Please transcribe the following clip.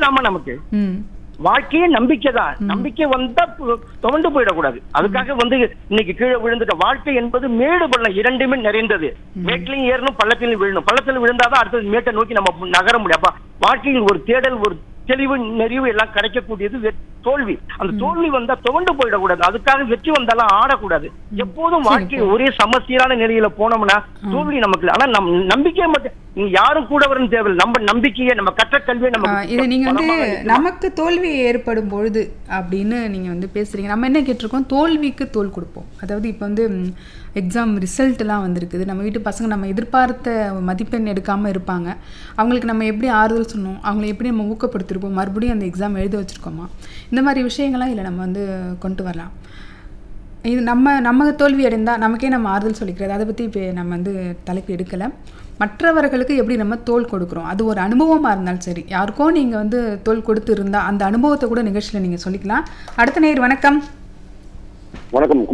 தாமா நமக்கு ம் வாழ்க்கையே நம்பிக்கை தான் நம்பிக்கை வந்தா பு- துவண்டு போயிடக்கூடாது அதுக்காக வந்து இன்னைக்கு கீழே விழுந்துட்ட வாழ்க்கை என்பது மேடு பள்ளம் இரண்டுமே நிறைந்தது மேட்டிலையும் ஏறணும் பள்ளத்திலையும் விழணும் பள்ளத்துல விழுந்தாதான் அடுத்தது மேட்டை நோக்கி நம்ம நகர முடியும் அப்ப வாழ்க்கையில் ஒரு தேடல் ஒரு தெளிவு நெறிவு எல்லாம் கிடைக்கக்கூடியது வெ- தோல்வி அந்த தோல்வி வந்தா துவண்டு போயிடக்கூடாது அதுக்காக வெற்றி வந்தாலும் ஆடக்கூடாது எப்போதும் வாழ்க்கை ஒரே சமசீரான நிலையில போனோம்னா தோல்வி நமக்கு இல்லை. ஆனா நம் நம்பிக்கை மட்டும் நீங்க யாரும் கூட வரணும் தேவையில்லை நம்ம நம்பிக்கையை நம்ம கற்ற கல்வியை ஆ, நம்ம இது நீங்க வந்து நமக்கு தோல்வி ஏற்படும் பொழுது அப்படின்னு நீங்க வந்து பேசுறீங்க நம்ம என்ன கேட்டிருக்கோம் தோல்விக்கு தோல் கொடுப்போம் அதாவது இப்போ வந்து எக்ஸாம் ரிசல்ட்லாம் வந்திருக்குது நம்ம வீட்டு பசங்க நம்ம எதிர்பார்த்த மதிப்பெண் எடுக்காம இருப்பாங்க அவங்களுக்கு நம்ம எப்படி ஆறுதல் சொன்னோம் அவங்களை எப்படி நம்ம ஊக்கப்படுத்திருப்போம் மறுபடியும் அந்த எக்ஸாம் எழுத வச்சிருக்கோமா இந்த மாதிரி விஷயங்கள்லாம் இல்லை நம்ம வந்து கொண்டு வரலாம் இது நம்ம நம்ம தோல்வி அடைந்தால் நமக்கே நம்ம ஆறுதல் சொல்லிக்கிறது அதை பற்றி இப்போ நம்ம வந்து தலைப்பு எடுக்கலை மற்றவர்களுக்கு எப்படி நம்ம தோல் கொடுக்குறோம் அது ஒரு அனுபவமாக இருந்தாலும் சரி யாருக்கோ நீங்கள் வந்து தோல் கொடுத்து இருந்தால் அந்த அனுபவத்தை கூட நிகழ்ச்சியில் நீங்கள் சொல்லிக்கலாம் அடுத்த நேர் வணக்கம் வணக்கம்